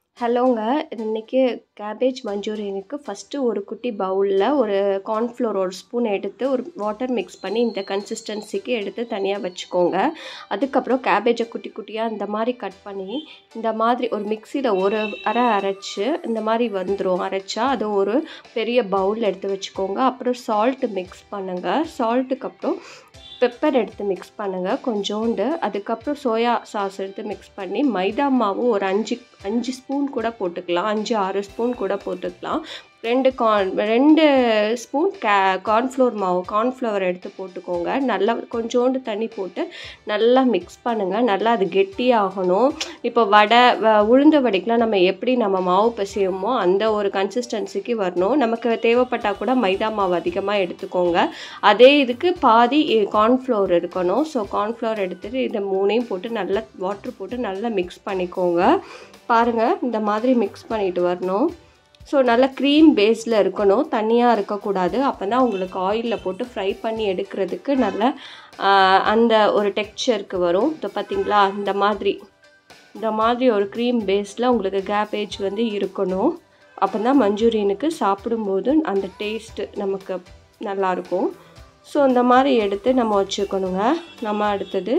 ஹலோங்க இன்னைக்கு cabbage மஞ்சூரியனுக்கு first ஒரு குட்டி பவுலில் ஒரு கார்ன்ஃப்ளோர் ஒரு ஸ்பூன் எடுத்து ஒரு வாட்டர் மிக்ஸ் பண்ணி இந்த கன்சிஸ்டன்சிக்கு எடுத்து தனியாக வச்சுக்கோங்க அதுக்கப்புறம் கேபேஜை குட்டி குட்டியாக இந்த மாதிரி கட் பண்ணி இந்த மாதிரி ஒரு மிக்சியில் ஒரு அரை அரைச்சி இந்த மாதிரி வந்துடும் அரைச்சா அதை ஒரு பெரிய பவுல் எடுத்து வச்சுக்கோங்க அப்புறம் சால்ட்டு மிக்ஸ் பண்ணுங்கள் சால்ட்டுக்கு அப்புறம் பெப்பர் எடுத்து மிக்ஸ் பண்ணுங்கள் கொஞ்சோண்டு அதுக்கப்புறம் சோயா சாஸ் எடுத்து மிக்ஸ் பண்ணி மைதா மாவு ஒரு அஞ்சு அஞ்சு ஸ்பூன் கூட போட்டுக்கலாம் அஞ்சு ஆறு ஸ்பூன் கூட போட்டுக்கலாம் ரெண்டு கார்ன் ரெண்டு ஸ்பூன் கே கார்ன்ஃப்ளோர் மாவு கார்ன்ஃப்ளவர் எடுத்து போட்டுக்கோங்க நல்லா கொஞ்சோண்டு தண்ணி போட்டு நல்லா மிக்ஸ் பண்ணுங்கள் நல்லா அது கெட்டியாகணும் இப்போ வடை வ- உளுந்த வடைக்கெலாம் நம்ம எப்படி நம்ம மாவு பிசையுமோ அந்த ஒரு கன்சிஸ்டன்சிக்கு வரணும் நமக்கு தேவைப்பட்டால் கூட மைதா மாவு அதிகமாக எடுத்துக்கோங்க அதே இதுக்கு பாதி கார்ன்ஃப்ளவர் இருக்கணும் ஸோ கார்ன்ஃப்ளவர் எடுத்துகிட்டு இதை மூணையும் போட்டு நல்லா வாட்டர் போட்டு நல்லா மிக்ஸ் பண்ணிக்கோங்க பாருங்கள் இந்த மாதிரி மிக்ஸ் பண்ணிட்டு வரணும் ஸோ நல்லா க்ரீம் பேஸில் இருக்கணும் தண்ணியாக இருக்கக்கூடாது அப்போ தான் உங்களுக்கு ஆயிலில் போட்டு ஃப்ரை பண்ணி எடுக்கிறதுக்கு நல்ல ஆஹ், அந்த ஒரு டெக்ஸ்சருக்கு வரும் இப்போ பார்த்தீங்களா இந்த மாதிரி இந்த மாதிரி ஒரு க்ரீம் பேஸில் உங்களுக்கு கேபேஜ் வந்து இருக்கணும் அப்போ தான் மஞ்சூரியனுக்கு சாப்பிடும்போது அந்த டேஸ்ட்டு நமக்கு நல்லாயிருக்கும் ஸோ இந்த மாதிரி எடுத்து நம்ம வச்சுக்கணுங்க நம்ம அடுத்தது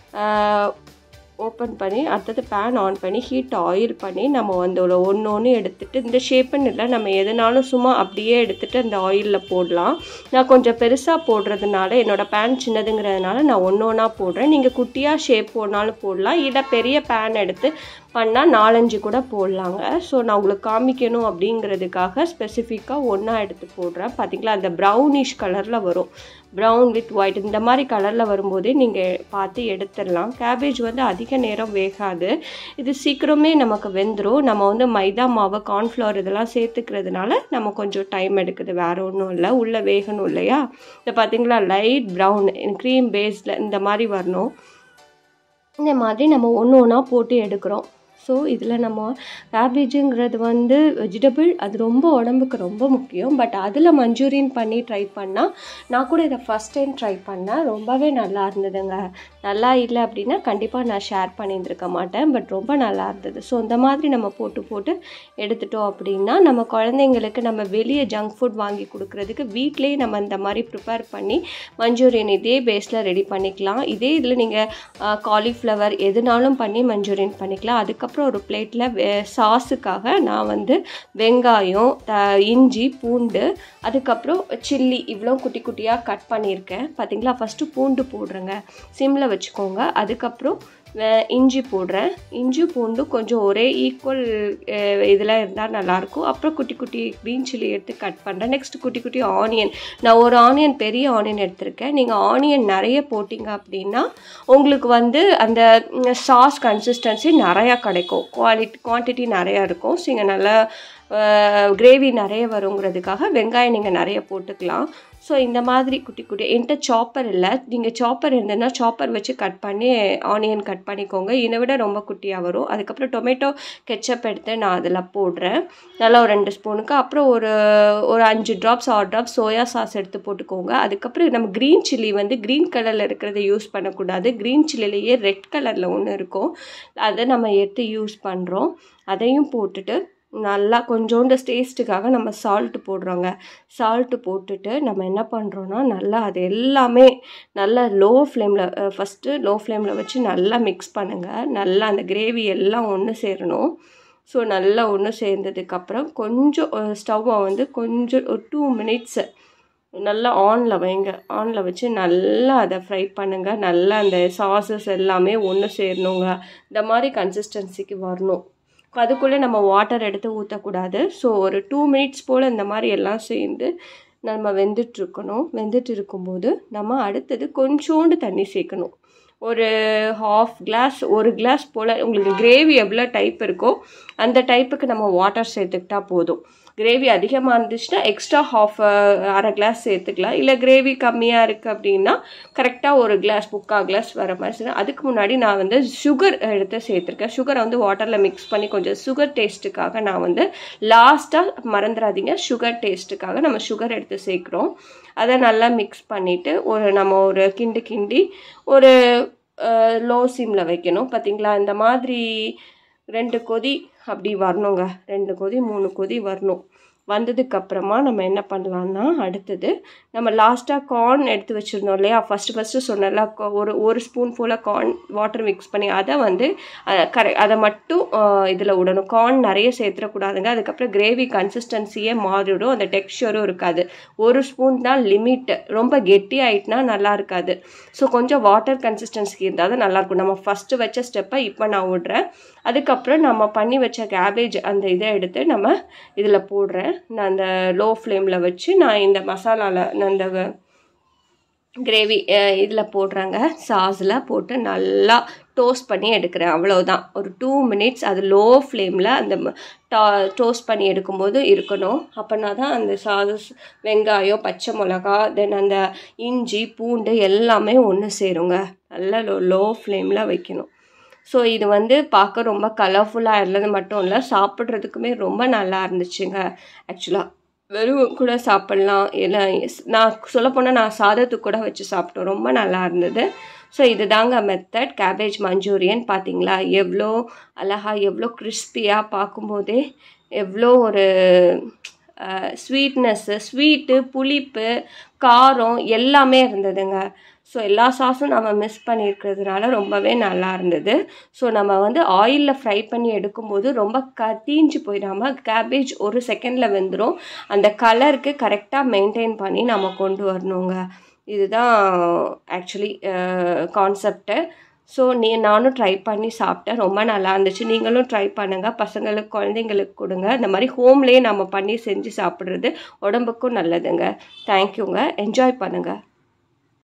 ஓப்பன் பண்ணி அடுத்தது பேன் ஆன் பண்ணி ஹீட் ஆயில் பண்ணி நம்ம வந்து ஒரு ஒன்று ஒன்று எடுத்துட்டு இந்த ஷேப்புன்னு இல்லை நம்ம எதுனாலும் சும்மா அப்படியே எடுத்துட்டு அந்த ஆயிலில் போடலாம் நான் கொஞ்சம் பெருசாக போடுறதுனால என்னோடய பேன் சின்னதுங்கிறதுனால நான் ஒன்று ஒன்றா போடுறேன் நீங்கள் குட்டியாக ஷேப் போடனாலும் போடலாம் இல்லை பெரிய பேன் எடுத்து பண்ணால் நாலஞ்சு கூட போடலாங்க ஸோ நான் உங்களுக்கு காமிக்கணும் அப்படிங்கிறதுக்காக ஸ்பெசிஃபிக்காக ஒன்றா எடுத்து போடுறேன் பார்த்தீங்களா அந்த ப்ரௌனிஷ் கலரில் வரும் ப்ரௌன் வித் ஒயிட் இந்த மாதிரி கலரில் வரும்போதே நீங்கள் பார்த்து எடுத்துடலாம் கேபேஜ் வந்து அதிக நேரம் வேகாது இது சீக்கிரமே நமக்கு வெந்துடும் நம்ம வந்து மைதா மாவு கார்ன்ஃப்ளவர் இதெல்லாம் சேர்த்துக்கிறதுனால நம்ம கொஞ்சம் டைம் எடுக்குது வேறு ஒன்றும் இல்லை உள்ளே வேகணும் இல்லையா இதை பார்த்தீங்களா லைட் ப்ரௌன் க்ரீம் பேஸில் இந்த மாதிரி வரணும் இந்த மாதிரி நம்ம ஒன்று ஒன்றா போட்டு எடுக்கிறோம் ஸோ இதில் நம்ம கேபேஜுங்கிறது வந்து வெஜிடபிள் அது ரொம்ப உடம்புக்கு ரொம்ப முக்கியம் பட் அதில் மஞ்சூரியன் பண்ணி ட்ரை பண்ணால் நான் கூட இதை ஃபஸ்ட் டைம் ட்ரை பண்ணேன் ரொம்பவே நல்லா இருந்ததுங்க நல்லா இல்லை அப்படின்னா கண்டிப்பாக நான் ஷேர் பண்ணியிருந்திருக்க மாட்டேன் பட் ரொம்ப நல்லா இருந்தது ஸோ இந்த மாதிரி நம்ம போட்டு போட்டு எடுத்துட்டோம் அப்படின்னா நம்ம குழந்தைங்களுக்கு நம்ம வெளியே ஜங்க் ஃபுட் வாங்கி கொடுக்குறதுக்கு வீட்டிலேயே நம்ம இந்த மாதிரி ப்ரிப்பேர் பண்ணி மஞ்சூரியன் இதே பேஸில் ரெடி பண்ணிக்கலாம் இதே இதில் நீங்கள் காலிஃப்ளவர் எதுனாலும் பண்ணி மஞ்சூரியன் பண்ணிக்கலாம் அதுக்கப்புறம் ஒரு பிளேட்டில் சாஸுக்காக நான் வந்து வெங்காயம் த- இஞ்சி பூண்டு அதுக்கப்புறம் சில்லி இவ்வளோ குட்டி குட்டியாக கட் பண்ணியிருக்கேன் பார்த்தீங்களா ஃபஸ்ட்டு பூண்டு போடுறேங்க சிம்மில் வச்சுக்கோங்க அதுக்கப்புறம் வே- இஞ்சி போடுறேன் இஞ்சி பூண்டு கொஞ்சம் ஒரே ஈக்குவல் இதில் இருந்தால் நல்லாயிருக்கும் அப்புறம் குட்டி குட்டி க்ரீன் சில்லி எடுத்து கட் பண்ணுறேன் நெக்ஸ்ட் குட்டி குட்டி ஆனியன் நான் ஒரு ஆனியன் பெரிய ஆனியன் எடுத்திருக்கேன் நீங்கள் ஆனியன் நிறைய போட்டிங்க அப்படின்னா உங்களுக்கு வந்து அந்த சாஸ் கன்சிஸ்டன்சி நிறையா கிடைக்கும் குவாலிட்டி குவான்டிட்டி நிறையா இருக்கும் ஸோ இங்கே நல்லா கிரேவி நிறைய வருங்கிறதுக்காக வெங்காயம் நீங்கள் நிறைய போட்டுக்கலாம் ஸோ இந்த மாதிரி குட்டி குட்டி என்கிட்ட சாப்பர் இல்லை நீங்கள் சாப்பர் இருந்ததுன்னா சாப்பர் வச்சு கட் பண்ணி ஆனியன் கட் பண்ணிக்கோங்க இதை விட ரொம்ப குட்டியாக வரும் அதுக்கப்புறம் டொமேட்டோ கெச்சப் எடுத்து நான் அதில் போடுறேன் நல்லா ஒரு ரெண்டு ஸ்பூனுக்கு அப்புறம் ஒரு ஒரு அஞ்சு ட்ராப்ஸ் ஆறு ட்ராப்ஸ் சோயா சாஸ் எடுத்து போட்டுக்கோங்க அதுக்கப்புறம் நம்ம க்ரீன் சில்லி வந்து க்ரீன் கலரில் இருக்கிறத யூஸ் பண்ணக்கூடாது க்ரீன் சில்லிலேயே ரெட் கலரில் ஒன்று இருக்கும் அதை நம்ம எடுத்து யூஸ் பண்ணுறோம் அதையும் போட்டுட்டு நல்லா கொஞ்சோண்டு டேஸ்ட்டுக்காக நம்ம சால்ட்டு போடுறோங்க சால்ட்டு போட்டுட்டு நம்ம என்ன பண்ணுறோன்னா நல்லா அது எல்லாமே நல்லா லோ ஃப்ளேமில் ஃபஸ்ட்டு லோ ஃப்ளேமில் வச்சு நல்லா மிக்ஸ் பண்ணுங்கள் நல்லா அந்த கிரேவி எல்லாம் ஒன்று சேரணும் ஸோ நல்லா ஒன்று சேர்ந்ததுக்கப்புறம் கொஞ்சம் ஸ்டவ்வை வந்து கொஞ்சம் ஒரு டூ மினிட்ஸு நல்லா ஆனில் வைங்க ஆனில் வச்சு நல்லா அதை ஃப்ரை பண்ணுங்கள் நல்லா அந்த சாஸஸ் எல்லாமே ஒன்று சேரணுங்க இந்த மாதிரி கன்சிஸ்டன்சிக்கு வரணும் அதுக்குள்ளே நம்ம வாட்டர் எடுத்து ஊற்றக்கூடாது ஸோ ஒரு டூ மினிட்ஸ் போல் இந்த மாதிரி எல்லாம் சேர்ந்து நம்ம வெந்துட்டுருக்கணும் வெந்துட்டு இருக்கும்போது நம்ம அடுத்தது கொஞ்சோண்டு தண்ணி சேர்க்கணும் ஒரு ஹாஃப் கிளாஸ் ஒரு கிளாஸ் போல் உங்களுக்கு கிரேவி எவ்வளோ டைப் இருக்கோ அந்த டைப்புக்கு நம்ம வாட்டர் சேர்த்துக்கிட்டா போதும் கிரேவி அதிகமாக இருந்துச்சுன்னா எக்ஸ்ட்ரா ஹாஃப் அரை கிளாஸ் சேர்த்துக்கலாம் இல்லை கிரேவி கம்மியாக இருக்குது அப்படின்னா கரெக்டாக ஒரு கிளாஸ் முக்கால் கிளாஸ் வர மாதிரி சேர்த்து- அதுக்கு முன்னாடி நான் வந்து சுகர் எடுத்து சேர்த்துருக்கேன் சுகரை வந்து வாட்டரில் மிக்ஸ் பண்ணி கொஞ்சம் சுகர் டேஸ்ட்டுக்காக நான் வந்து லாஸ்ட்டாக மறந்துடாதீங்க சுகர் டேஸ்ட்டுக்காக நம்ம சுகர் எடுத்து சேர்க்குறோம் அதை நல்லா மிக்ஸ் பண்ணிவிட்டு ஒரு நம்ம ஒரு கிண்டு கிண்டி ஒரு லோ சிம்மில் வைக்கணும் பார்த்தீங்களா இந்த மாதிரி ரெண்டு கொதி அப்படி வரணுங்க ரெண்டு கொதி மூணு கொதி வரணும் வந்ததுக்கப்புறமா நம்ம என்ன பண்ணலான்னா அடுத்தது நம்ம லாஸ்ட்டாக கார்ன் எடுத்து வச்சுருந்தோம் இல்லையா ஃபஸ்ட்டு ஃபஸ்ட்டு சொன்னல ஒரு ஒரு ஸ்பூன் போல் கார்ன் வாட்டர் மிக்ஸ் பண்ணி அதை வந்து கரெ அதை மட்டும் இதில் விடணும் கார்ன் நிறைய சேர்த்துடக்கூடாதுங்க அதுக்கப்புறம் கிரேவி கன்சிஸ்டன்சியே மாறிடும் அந்த டெக்ஸ்சரும் இருக்காது ஒரு ஸ்பூன் தான் லிமிட்டு ரொம்ப கெட்டி ஆயிட்டுனா நல்லா இருக்காது ஸோ கொஞ்சம் வாட்டர் கன்சிஸ்டன்சி இருந்தால் தான் நல்லாயிருக்கும் நம்ம ஃபஸ்ட்டு வச்ச ஸ்டெப்பை இப்போ நான் விட்றேன் அதுக்கப்புறம் நம்ம பண்ணி வச்ச கேபேஜ் அந்த இதை எடுத்து நம்ம இதில் போடுறேன் நான் அந்த லோ ஃப்ளேமில் வச்சு நான் இந்த மசாலாவில் நான் இந்த கிரேவி இதில் போடுறாங்க சாஸில் போட்டு நல்லா டோஸ்ட் பண்ணி எடுக்கிறேன் அவ்வளோதான் ஒரு டூ மினிட்ஸ் அது லோ ஃப்ளேமில் அந்த டா டோஸ்ட் பண்ணி எடுக்கும்போது இருக்கணும் அப்போனா தான் அந்த சாஸ் வெங்காயம் பச்சை மிளகா தென் அந்த இஞ்சி பூண்டு எல்லாமே ஒன்று சேருங்க நல்லா லோ லோ ஃப்ளேமில் வைக்கணும் ஸோ இது வந்து பார்க்க ரொம்ப கலர்ஃபுல்லாக இருந்தது மட்டும் இல்லை சாப்பிட்றதுக்குமே ரொம்ப நல்லா இருந்துச்சுங்க ஆக்சுவலாக வெறும் கூட சாப்பிட்லாம் இல்லை நான் சொல்லப்போனால் நான் சாதத்துக்கு கூட வச்சு சாப்பிட்டோம் ரொம்ப நல்லா இருந்தது ஸோ இது தாங்க மெத்தட் கேபேஜ் மஞ்சூரியன் பார்த்தீங்களா எவ்வளோ அழகாக எவ்வளோ கிறிஸ்பியாக பார்க்கும்போதே எவ்வளோ ஒரு ஸ்வீட்னஸ்ஸு ஸ்வீட்டு புளிப்பு காரம் எல்லாமே இருந்ததுங்க ஸோ எல்லா சாஸும் நம்ம மிஸ் பண்ணியிருக்கிறதுனால ரொம்பவே நல்லா இருந்தது ஸோ நம்ம வந்து ஆயிலில் ஃப்ரை பண்ணி எடுக்கும்போது ரொம்ப க தீஞ்சு போயிடாமல் கேபேஜ் ஒரு செகண்டில் வெந்துடும் அந்த கலருக்கு கரெக்டாக மெயின்டைன் பண்ணி நம்ம கொண்டு வரணுங்க இதுதான் ஆக்சுவலி கான்செப்ட்டு ஸோ நீ நானும் ட்ரை பண்ணி சாப்பிட்டேன் ரொம்ப நல்லா இருந்துச்சு நீங்களும் ட்ரை பண்ணுங்கள் பசங்களுக்கு குழந்தைங்களுக்கு கொடுங்க இந்த மாதிரி ஹோம்லேயே நம்ம பண்ணி செஞ்சு சாப்பிட்றது உடம்புக்கும் நல்லதுங்க தேங்க்யூங்க என்ஜாய் பண்ணுங்கள்